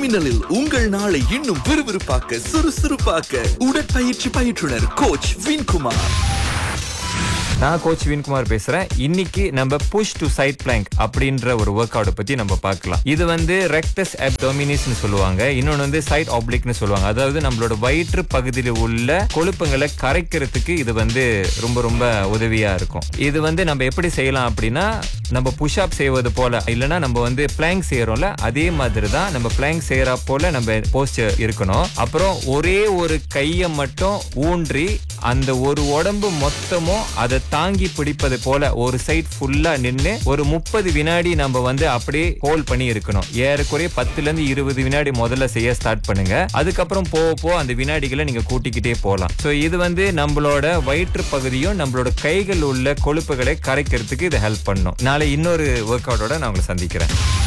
மின்னலில் உங்கள் நாளை இன்னும் விறுவிறுப்பாக்க சுறுசுறுப்பாக்க உடற்பயிற்சி பயிற்றுனர் கோச் வின்குமார் நான் கோச் வின்குமார் பேசுறேன் இன்னைக்கு நம்ம புஷ் டு சைட் பிளாங்க் அப்படின்ற ஒரு ஒர்க் அவுட் பத்தி நம்ம பார்க்கலாம் இது வந்து ரெக்டஸ் அப்டோமினிஸ்னு சொல்லுவாங்க இன்னொன்று வந்து சைட் ஆப்ளிக்னு சொல்லுவாங்க அதாவது நம்மளோட வயிற்று பகுதியில் உள்ள கொழுப்புங்களை கரைக்கிறதுக்கு இது வந்து ரொம்ப ரொம்ப உதவியா இருக்கும் இது வந்து நம்ம எப்படி செய்யலாம் அப்படின்னா நம்ம புஷ் அப் செய்வது போல இல்லைன்னா நம்ம வந்து பிளாங்க் செய்யறோம்ல அதே மாதிரி தான் நம்ம பிளாங்க் செய்யற போல நம்ம போஸ்டர் இருக்கணும் அப்புறம் ஒரே ஒரு கையை மட்டும் ஊன்றி அந்த ஒரு உடம்பு மொத்தமும் அதை தாங்கி பிடிப்பது போல ஒரு சைட் ஃபுல்லா நின்னு ஒரு முப்பது வினாடி நம்ம வந்து அப்படியே ஹோல்ட் பண்ணி இருக்கணும் ஏறக்குறைய பத்துல இருந்து இருபது வினாடி முதல்ல செய்ய ஸ்டார்ட் பண்ணுங்க அதுக்கப்புறம் போக போக அந்த வினாடிகளை நீங்க கூட்டிக்கிட்டே போகலாம் சோ இது வந்து நம்மளோட வயிற்று பகுதியும் நம்மளோட கைகள் உள்ள கொழுப்புகளை கரைக்கிறதுக்கு இது ஹெல்ப் பண்ணும் நாளை இன்னொரு ஒர்க் அவுட்டோட நான் உங்களை சந்திக்கிறேன்